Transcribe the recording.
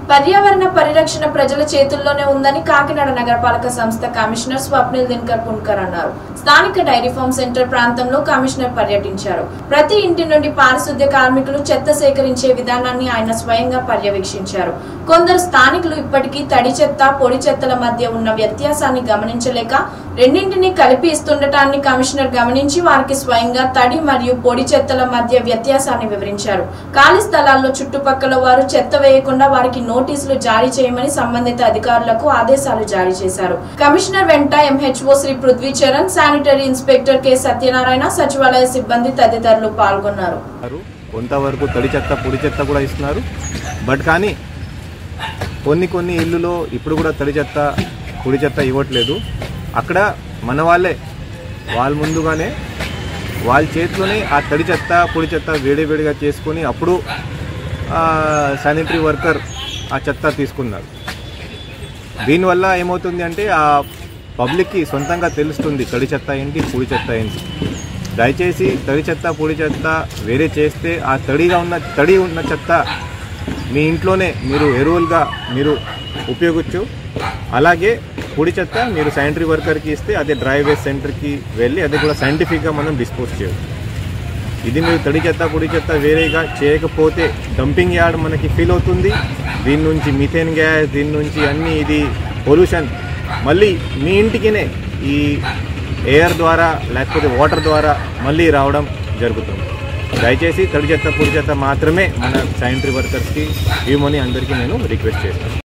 పర్యావరణ పరిరక్షణ ప్రజల చేతుల్లోనే ఉందని కాకినాడ నగరపాలక సంస్థ కమిషనర్ స్వప్నిల్ దినకర్ పున్కర్ అన్నారు స్థానిక డైరీ ఫార్మ్ సెంటర్ ప్రాంతంలో కమిషనర్ పర్యటించారు ప్రతి ఇంటి నుండి పారిశుద్ధ్య కార్మికులు చెత్త సేకరించే విధానాన్ని ఆయన స్వయంగా పర్యవేక్షించారు కొందరు స్థానికులు ఇప్పటికీ తడి చెత్త పొడి చెత్తల మధ్య ఉన్న వ్యత్యాసాన్ని గమనించలేక రెండింటినీ కలిపి ఇస్తుండటాన్ని కమిషనర్ గమనించి వారికి స్వయంగా తడి మరియు పొడి చెత్తల మధ్య వ్యత్యాసాన్ని వివరించారు ఖాళీ స్థలాల్లో చుట్టుపక్కల వారు చెత్త వేయకుండా వారికి నోటీసులు జారీ చేయమని సంబంధిత అధికారులకు ఆదేశాలు జారీ చేశారు కమిషనర్ వెంట MHO Shri Prithvi Charan sanitary inspector K Satyanarayana సచివాలయ సిబ్బంది తదితరులు పాల్గొన్నారు ఇస్తున్నారు. కొంతవరకు తడి చెత్త పొడి చెత్త కూడా ఇస్తున్నారు బట్ కానీ కొన్ని కొన్ని ఇల్లులో ఇప్పుడు కూడా తడి చెత్త పొడి చెత్త ఇవ్వట్లేదు అక్కడ మన వాళ్ళే వాళ్ళ ముందుగానే వాళ్ళ చేతిలోనే ఆ తడి చెత్త పొడి చెత్త వేడివేడిగా చేసుకొని అప్పుడు శానిటరీ వర్కర్ ఆ చెత్త తీసుకున్నారు దీనివల్ల ఏమవుతుంది అంటే ఆ పబ్లిక్కి సొంతంగా తెలుస్తుంది తడి చెత్త ఏంటి పొడి చెత్త ఏంటి దయచేసి తడి చెత్త పొడి చెత్త వేరే చేస్తే ఆ తడిగా ఉన్న తడి ఉన్న చెత్త మీ ఇంట్లోనే మీరు ఎరువులుగా మీరు ఉపయోగించు అలాగే పొడి చెత్త మీరు శానిటరీ వర్కర్కి ఇస్తే అదే డ్రై వేస్ట్ సెంటర్కి వెళ్ళి అది కూడా సైంటిఫిక్గా మనం డిస్పోజ్ చేయవచ్చు ఇది మీరు తడి చెత్త పొడి చెత్త వేరేగా చేయకపోతే డంపింగ్ యార్డ్ మనకి ఫీల్ అవుతుంది దీని నుంచి మిథేన్ గ్యాస్ దీని నుంచి అన్ని ఇది పొల్యూషన్ మళ్ళీ మీ ఇంటికినే ఈ ఎయిర్ ద్వారా లేకపోతే వాటర్ ద్వారా మళ్ళీ రావడం జరుగుతుంది దయచేసి తడి చెత్త పొడి చెత్త మాత్రమే మన శానిటరీ వర్కర్స్కి ఇవ్వమని అందరికీ నేను రిక్వెస్ట్ చేస్తాను